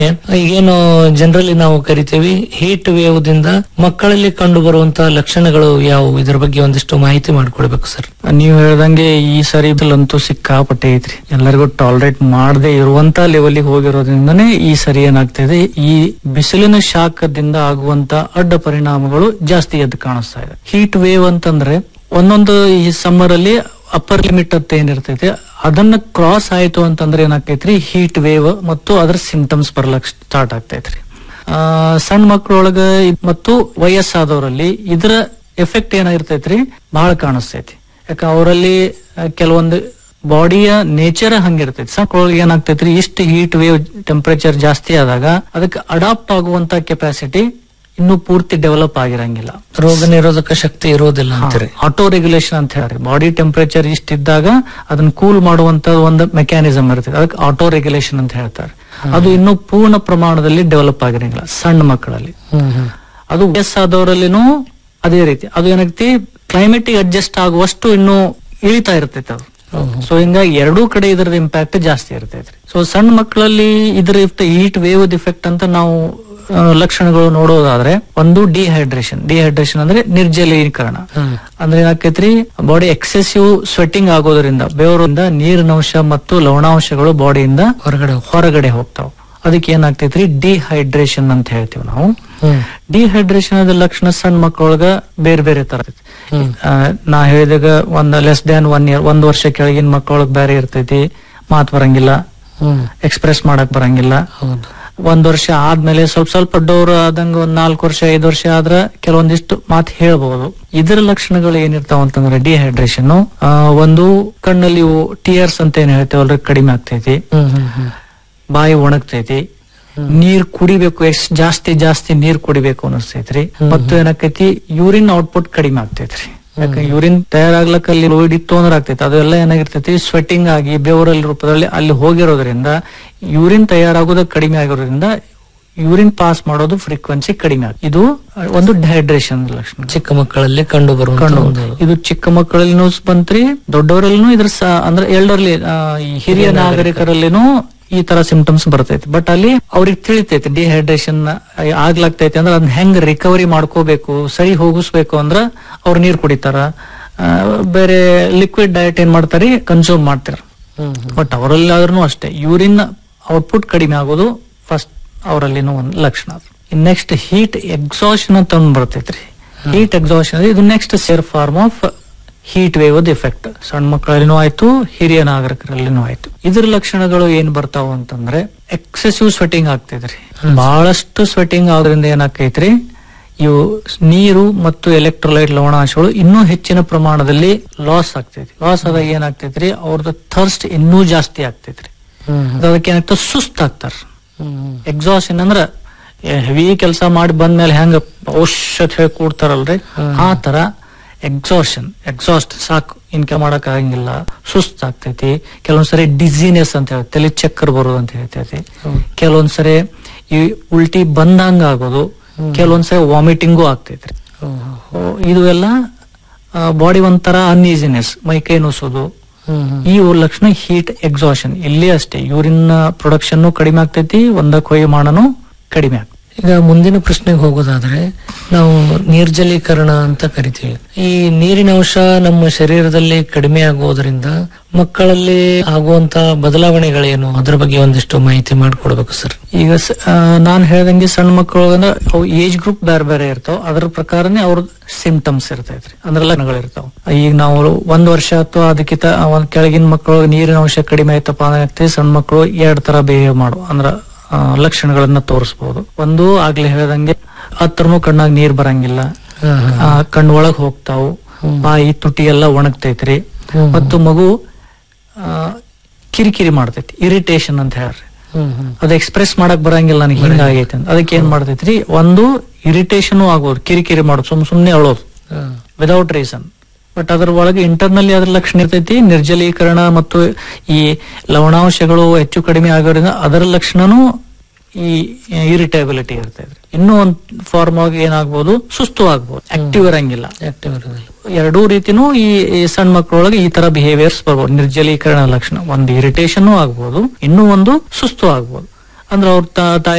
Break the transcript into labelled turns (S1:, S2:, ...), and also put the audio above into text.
S1: ಈಗೇನು ಜನರಲಿ ನಾವು ಕರಿತೀವಿ ಹೀಟ್ ವೇವ್ ದಿಂದ ಮಕ್ಕಳಲ್ಲಿ ಕಂಡು ಬರುವಂತಹ ಲಕ್ಷಣಗಳು ಯಾವುವು ಇದ್ರ ಬಗ್ಗೆ ಒಂದಿಷ್ಟು ಮಾಹಿತಿ ಮಾಡ್ಕೊಡ್ಬೇಕು ಸರ್
S2: ನೀವು ಹೇಳ್ದಂಗೆ ಈ ಸರಿ ಅಂತೂ ಸಿಕ್ಕಾಪಟ್ಟೆ ಐತ್ರಿ ಎಲ್ಲರಿಗೂ ಟಾಲರೇಟ್ ಮಾಡದೆ ಇರುವಂತ ಲೆವೆಲ್ಗೆ ಹೋಗಿರೋದ್ರಿಂದನೇ ಈ ಸರಿ ಏನಾಗ್ತಿದೆ ಈ ಬಿಸಿಲಿನ ಶಾಖದಿಂದ ಆಗುವಂತ ಅಡ್ಡ ಪರಿಣಾಮಗಳು ಜಾಸ್ತಿ ಎದ್ದು ಕಾಣಿಸ್ತಾ ಇದೆ ಹೀಟ್ ವೇವ್ ಅಂತಂದ್ರೆ ಒಂದೊಂದು ಈ ಸಮ್ಮರ್ ಅಲ್ಲಿ ಅಪ್ಪರ್ ಲಿಮಿಟ್ ಅಂತ ಏನಿರ್ತೈತೆ ಅದನ್ನ ಕ್ರಾಸ್ ಆಯ್ತು ಅಂತಂದ್ರೆ ಏನಾಗ್ತೈತ್ರಿ ಹೀಟ್ ವೇವ್ ಮತ್ತು ಅದ್ರ ಸಿಂಟಮ್ಸ್ ಬರ್ಲಕ್ ಸ್ಟಾರ್ಟ್ ಆಗ್ತೈತ್ರಿ ಆ, ಸಣ್ಣ ಮಕ್ಕಳೊಳಗ ಇದ್- ಮತ್ತು ವಯಸ್ಸಾದವರಲ್ಲಿ ಇದರ ಎಫೆಕ್ಟ್ ಏನಾಗಿರ್ತೈತ್ರಿ ಬಹಳ ಕಾಣಿಸ್ತೈತಿ ಯಾಕ ಅವರಲ್ಲಿ ಕೆಲವೊಂದು ಬಾಡಿಯ ನೇಚರ್ ಹಂಗಿರ್ತೈತಿ ಸಣ್ಣೊಳಗೆ ಏನಾಗ್ತೈತ್ರಿ ಇಷ್ಟು ಹೀಟ್ ವೇವ್ ಟೆಂಪರೇಚರ್ ಜಾಸ್ತಿ ಆದಾಗ ಅದಕ್ಕೆ ಅಡಾಪ್ಟ್ ಆಗುವಂತ ಕೆಪಾಸಿಟಿ ಇನ್ನೂ ಪೂರ್ತಿ ಡೆವಲಪ್ ಆಗಿರಂಗಿಲ್ಲ
S1: ರೋಗ ನಿರೋಧಕ ಶಕ್ತಿ ಇರೋದಿಲ್ಲ ಅಂತೀರಿ
S2: ಆಟೋ ರೆಗ್ಯುಲೇಷನ್ ಅಂತ ಹೇಳ್ರಿ ಬಾಡಿ ಟೆಂಪರೇಚರ್ ಇಷ್ಟಿದ್ದಾಗ ಅದನ್ನ ಕೂಲ್ ಮಾಡುವಂತ ಒಂದು ಮೆಕ್ಯಾನಿಸಮ್ ಇರ್ತದೆ ಅದಕ್ಕೆ ಆಟೋ ರೆಗ್ಯುಲೇಷನ್ ಅಂತ ಹೇಳ್ತಾರೆ ಅದು ಇನ್ನೂ ಪೂರ್ಣ ಪ್ರಮಾಣದಲ್ಲಿ ಡೆವಲಪ್ ಆಗಿರಂಗಿಲ್ಲ ಸಣ್ಣ ಮಕ್ಕಳಲ್ಲಿ ಅದು ವಯಸ್ಸಾದವರಲ್ಲಿನೂ ಅದೇ ರೀತಿ ಅದು ಏನೈತಿ ಕ್ಲೈಮೇಟಿಗೆ ಅಡ್ಜಸ್ಟ್ ಆಗುವಷ್ಟು ಇನ್ನೂ ಇಳಿತಾ ಇರ್ತೈತೆ ಅದು ಸೊ ಹಿಂಗಾಗಿ ಎರಡೂ ಕಡೆ ಇದರದ ಇಂಪ್ಯಾಕ್ಟ್ ಜಾಸ್ತಿ ಇರ್ತೈತ್ರಿ ಸೊ ಸಣ್ಣ ಮಕ್ಕಳಲ್ಲಿ ಇದ್ರ ಹೀಟ್ ವೇವ್ ಇಫೆಕ್ಟ್ ಅಂತ ನಾವು ಆ, ಲಕ್ಷಣಗಳು ನೋಡೋದಾದ್ರೆ ಒಂದು ಡಿಹೈಡ್ರೇಷನ್ ಡಿಹೈಡ್ರೇಷನ್ ಅಂದ್ರೆ ನಿರ್ಜಲೀಕರಣ ಅಂದ್ರೆ ಏನಾಕೈತ್ರಿ ಬಾಡಿ ಎಕ್ಸೆಸಿವ್ ಸ್ವೆಟ್ಟಿಂಗ್ ಆಗೋದ್ರಿಂದ ಬೆವರಿಂದ ನೀರಿನಂಶ ಮತ್ತು ಲವಣಾಂಶಗಳು ಬಾಡಿಯಿಂದ
S1: ಹೊರಗಡೆ
S2: ಹೊರಗಡೆ ಹೋಗ್ತಾವ ಅದಕ್ಕೆ ಏನಾಗ್ತೈತ್ರಿ ಡಿಹೈಡ್ರೇಷನ್ ಅಂತ ಹೇಳ್ತೀವಿ ನಾವು ಡಿಹೈಡ್ರೇಷನ್ ಅದ ಲಕ್ಷಣ ಸಣ್ಣ ಮಕ್ಕಳೊಳಗ ಬೇರೆ ಬೇರೆ ತರ ಇರ್ತೈತಿ. ಆ, ನಾ ಹೇಳಿದಾಗ ಒಂದ್ ಲೆಸ್ ದ್ಯಾನ್ ಒನ್ ಇಯರ್ ಒಂದ್ ವರ್ಷ ಕೆಳಗಿನ ಮಕ್ಕಳೊಳಗ್ ಬೇರೆ ಇರ್ತೈತಿ ಮಾತ್ ಬರಂಗಿಲ್ಲ ಎಕ್ಸ್ಪ್ರೆಸ್ ಮಾಡಕ್ ಬರಂಗಿಲ್ಲ
S1: ಹೌದು
S2: ಒಂದ್ ವರ್ಷ ಆದ್ಮೇಲೆ ಸ್ವಲ್ಪ ಸ್ವಲ್ಪ ಡೋರ್ ಆದಂಗ ಒಂದ್ ನಾಲ್ಕು ವರ್ಷ ಐದು ವರ್ಷ ಆದ್ರ ಕೆಲವೊಂದಿಷ್ಟು ಮಾತು ಹೇಳ್ಬಹುದು ಇದರ ಲಕ್ಷಣಗಳು ಏನಿರ್ತಾವ ಅಂತಂದ್ರೆ ಡಿಹೈಡ್ರೇಷನ್ ಒಂದು ಕಣ್ಣಲ್ಲಿ ಟಿಯರ್ಸ್ ಅಂತ ಏನ್ ಹೇಳ್ತೇವಲ್ರಿ ಕಡಿಮೆ ಆಗ್ತೈತಿ
S1: ಹ್ಮ್ ಹ್ಮ್ ಹ್ಮ್
S2: ಬಾಯಿ ಒಣಗ್ತೈತಿ ನೀರ್ ಕುಡಿಬೇಕು ಎಷ್ಟ್ ಜಾಸ್ತಿ ಜಾಸ್ತಿ ನೀರ್ ಕುಡಿಬೇಕು ಅನಿಸ್ತೈತ್ರಿ ಮತ್ತು ಏನಾಕೈತಿ ಯೂರಿನ್ ಔಟ್ಪುಟ್ ಕಡಿಮೆ ಆಗ್ತೈತ್ರಿ ಯಾಕೆ ಯೂರಿನ್ ತಯಾರಾಗ್ಲಕ್ಕ ಅಲ್ಲಿ ಫ್ಲೂಯಿಡ್ ಇತ್ತು ಅಂದ್ರೆ ಆಗ್ತೈತಿ ಅದೆಲ್ಲ ಏನಾಗಿರ್ತೈತಿ ಸ್ವೆಟ್ಟಿಂಗ್ ಆಗಿ ಬೆವರಲ್ಲಿ ರೂಪದಲ್ಲಿ ಅಲ್ಲಿ ಹೋಗಿರೋದ್ರಿಂದ ಯೂರಿನ್ ತಯಾರಾಗೋದು ಕಡಿಮೆ ಆಗಿರೋದ್ರಿಂದ ಯೂರಿನ್ ಪಾಸ್ ಮಾಡೋದು ಫ್ರೀಕ್ವೆನ್ಸಿ ಕಡಿಮೆ ಆಗುತ್ತೆ ಇದು ಒಂದು ಡಿಹೈಡ್ರೇಷನ್ ಲಕ್ಷಣ
S1: ಚಿಕ್ಕ ಮಕ್ಕಳಲ್ಲಿ ಕಂಡು ಬರುವಂತ
S2: ಕಂಡು
S1: ಒಂದು
S2: ಇದು ಚಿಕ್ಕ ಮಕ್ಕಳಲ್ಲಿನೂ ಬಂತ್ರಿ ದೊಡ್ಡವರಲ್ಲಿನೂ ಇದ್ರ ಸ- ಅಂದ್ರೆ ಎಲ್ಡರ್ಲಿ ಈ ಹಿರಿಯ ನಾಗರಿಕರಲ್ಲಿನೂ ಈ ತರ ಸಿಂಪ್ಟಮ್ಸ್ ಬರ್ತೈತಿ ಬಟ್ ಅಲ್ಲಿ ಅವ್ರಿಗೆ ತಿಳಿತೈತಿ ಡಿಹೈಡ್ರೇಷನ್ ಆಗ್ಲಾಗ್ತೈತಿ ಅಂದ್ರೆ ಅದನ್ನ ಹೆಂಗ್ ರಿಕವರಿ ಮಾಡ್ಕೋಬೇಕು ಸರಿ ಹೋಗಿಸ್ಬೇಕು ಅಂದ್ರ ಅವ್ರು ನೀರ್ ಕುಡಿತಾರ ಆ, ಬೇರೆ ಲಿಕ್ವಿಡ್ ಡಯಟ್ ಏನ್ ಮಾಡ್ತಾರಿ ಕನ್ಸ್ಯೂಮ್ ಮಾಡ್ತಾರ ಬಟ್ ಅವರಲ್ಲಿ ಆದ್ರೂ ಅಷ್ಟೇ ಯೂರಿನ್ ಔಟ್ಪುಟ್ ಕಡಿಮೆ ಆಗೋದು ಫಸ್ಟ್ ಅವರಲ್ಲಿನೂ ಒಂದು ಲಕ್ಷಣ ಅದು ನೆಕ್ಸ್ಟ್ ಹೀಟ್ ಎಕ್ಸಾಷನ್ ಅಂತ ಒಂದ್ ಬರ್ತೈತ್ರಿ ಹೀಟ್ ಎಕ್ಸಾಷನ್ ಇದು next severe form of heat wave effect ಸಣ್ಣ ಮಕ್ಕಳಲ್ಲಿನೂ ಆಯ್ತು ಹಿರಿಯ ನಾಗರಿಕರಲ್ಲಿನೂ ಆಯ್ತು ಇದ್ರ ಲಕ್ಷಣಗಳು ಏನ್ ಬರ್ತಾವ ಅಂತಂದ್ರೆ ಎಕ್ಸೆಸಿವ್ ಸ್ವೆಟಿಂಗ್ ಆಗ್ತೈತ್ರಿ ಬಹಳಷ್ಟು ಸ್ವೆಟಿಂಗ್ ಆಗೋದ್ರಿಂದ ಏನಾಕೈತ್ರಿ ಇವು ನೀರು ಮತ್ತು ಎಲೆಕ್ಟ್ರೋಲೈಟ್ ಲವಣಾಂಶಗಳು ಇನ್ನೂ ಹೆಚ್ಚಿನ ಪ್ರಮಾಣದಲ್ಲಿ ಲಾಸ್ ಆಗ್ತೈತಿ ಲಾಸ್ ಆದಾಗ ಏನಾಗ್ತೈತ್ರಿ ಅವ್ರದ್ದು ಥರ್ಸ್ಟ್ ಇನ್ನೂ ಜಾಸ್ತಿ ಆಗ್ತೈತ್ರಿ ಅದಕ್ಕೆ ಏನಾಗ್ತದೆ ಸುಸ್ತಾಗ್ತಾರ ಎಕ್ಸಾಷನ್ ಅಂದ್ರ ಹೆವಿ ಕೆಲಸ ಮಾಡಿ ಬಂದ್ಮೇಲೆ ಹೆಂಗ ಔಷಧ ಹೇಳಿ ಕೂಡ್ತಾರಲ್ರಿ ಆ ತರ ಎಕ್ಸಾಷನ್ ಎಕ್ಸಾಸ್ಟ್ ಸಾಕು ಇನ್ಕ ಮಾಡಕ್ ಆಗಂಗಿಲ್ಲ ಸುಸ್ತಾಗ್ತೈತಿ ಕೆಲವೊಂದ್ಸರಿ ಡಿಸಿನೆಸ್ ಅಂತ ಹೇಳಿ ತಲೆ ಚಕ್ಕರ್ ಬರೋದು ಅಂತ ಹೇಳ್ತೈತಿ ಕೆಲವೊಂದ್ಸರಿ ಈ ಉಲ್ಟಿ ಬಂದಂಗ ಆಗೋದು ಕೆಲವೊಂದ್ಸರಿ ವಾಮಿಟಿಂಗು ಆಗ್ತೈತ್ರಿ ಇದು ಎಲ್ಲ ಬಾಡಿ ಒಂಥರ ಅನ್ಈಸಿನೆಸ್ ಮೈ ಕೈ ನುಸೋದು ಈ ಲಕ್ಷಣ ಹೀಟ್ ಎಕ್ಸಾಷನ್ ಇಲ್ಲಿ ಅಷ್ಟೇ ಯೂರಿನ್ ಪ್ರೊಡಕ್ಷನ್ ಕಡಿಮೆ ಆಗ್ತೈತಿ ಒಂದಕ್ಕೆ ಹೊಯ್ಯ ಮಾಡನು ಕಡಿಮೆ ಆಗ್ತೈತಿ
S1: ಈಗ ಮುಂದಿನ ಪ್ರಶ್ನೆಗೆ ಹೋಗೋದಾದ್ರೆ ನಾವು ನಿರ್ಜಲೀಕರಣ ಅಂತ ಕರಿತೀವಿ ಈ ನೀರಿನ ಅಂಶ ನಮ್ಮ ಶರೀರದಲ್ಲಿ ಕಡಿಮೆ ಆಗೋದ್ರಿಂದ ಮಕ್ಕಳಲ್ಲಿ ಆಗುವಂತ ಬದಲಾವಣೆಗಳೇನು ಅದ್ರ ಬಗ್ಗೆ ಒಂದಿಷ್ಟು ಮಾಹಿತಿ ಮಾಡ್ಕೊಡ್ಬೇಕು ಸರ್
S2: ಈಗ ಸ- ಆ, ನಾನ್ ಹೇಳ್ದಂಗೆ ಸಣ್ಣ ಮಕ್ಕಳು ಅಂದ್ರೆ ಅವು ಏಜ್ ಗ್ರೂಪ್ ಬೇರೆ ಬೇರೆ ಇರ್ತಾವ ಅದ್ರ ಪ್ರಕಾರನೇ ಅವ್ರ ಸಿಂಪ್ಟಮ್ಸ್ ಇರ್ತೈತ್ರಿ ಅಂದ್ರೆ ಲಕ್ಷಣಗಳು ಇರ್ತಾವ ಈಗ ನಾವು ಒಂದ್ ವರ್ಷ ಅಥವಾ ಅದಕ್ಕಿಂತ ಒಂದ್ ಕೆಳಗಿನ ಮಕ್ಕಳು ನೀರಿನ ಅಂಶ ಕಡಿಮೆ ಆಯ್ತಪ್ಪ ಅಂದ್ರೆ ಸಣ್ಣ ಮಕ್ಕಳು ಎರಡ್ ತರ ಬಿಹೇವ್ ಮಾಡು ಅಂದ್ರ ಆ, ಲಕ್ಷಣಗಳನ್ನ ತೋರಿಸಬಹುದು ಒಂದು ಆಗ್ಲೇ ಹೇಳ್ದಂಗೆ ಹತ್ರನು ಕಣ್ಣಾಗ ನೀರ್ ಬರಂಗಿಲ್ಲ ಆ, ಕಣ್ಣ್ ಒಳಗ್ ಹೋಗ್ತಾವು ಬಾಯಿ ತುಟಿ ಎಲ್ಲ ಒಣಗ್ತೈತ್ರಿ ಮತ್ತು ಮಗು ಆ, ಕಿರಿಕಿರಿ ಮಾಡ್ತೈತಿ ಇರಿಟೇಷನ್ ಅಂತ ಹೇಳ್ರಿ ಅದು ಎಕ್ಸ್ಪ್ರೆಸ್ ಮಾಡಕ್ ಬರಂಗಿಲ್ಲ ನನಗೆ ಹಿಂಗಾಗೈತೆ ಅಂತ ಅದಕ್ಕೆ ಏನ್ ಮಾಡ್ತೈತ್ರಿ ಒಂದು ಇರಿಟೇಷನ್ ಆಗೋದು ಕಿರಿಕಿರಿ ಮಾಡೋದು ಸುಮ್ ಸುಮ್ನೆ ಅಳೋದು ವಿದೌಟ್ ರೀಸನ್ ಬಟ್ ಅದ್ರ ಒಳಗೆ ಇಂಟರ್ನಲ್ಲಿ ಅದ್ರ ಲಕ್ಷಣ ಇರ್ತೈತಿ ನಿರ್ಜಲೀಕರಣ ಮತ್ತು ಈ ಲವಣಾಂಶಗಳು ಹೆಚ್ಚು ಕಡಿಮೆ ಆಗೋದ್ರಿಂದ ಅದರ ಲಕ್ಷಣನೂ ಈ ಇರಿಟೇಬಿಲಿಟಿ ಇರ್ತೈತ್ರಿ ಇನ್ನೂ ಒಂದ್ ಫಾರ್ಮ್ ಆಗಿ ಏನಾಗ್ಬೋದು ಸುಸ್ತು ಆಗ್ಬೋದು ಆಕ್ಟಿವ್ ಇರಂಗಿಲ್ಲ
S1: ಆಕ್ಟಿವ್ ಇರೋದಿಲ್ಲ
S2: ಎರಡೂ ರೀತಿನೂ ಈ ಈ ಸಣ್ಣ ಮಕ್ಕಳೊಳಗೆ ಈ ತರ ಬಿಹೇವಿಯರ್ಸ್ ಬರ್ಬೋದು ನಿರ್ಜಲೀಕರಣ ಲಕ್ಷಣ ಒಂದು ಇರಿಟೇಷನ್ ಆಗ್ಬೋದು ಇನ್ನೂ ಒಂದು ಸುಸ್ತು ಆಗ್ಬೋದು ಅಂದ್ರೆ ಅವ್ರ ತಾ- ತಾಯಿ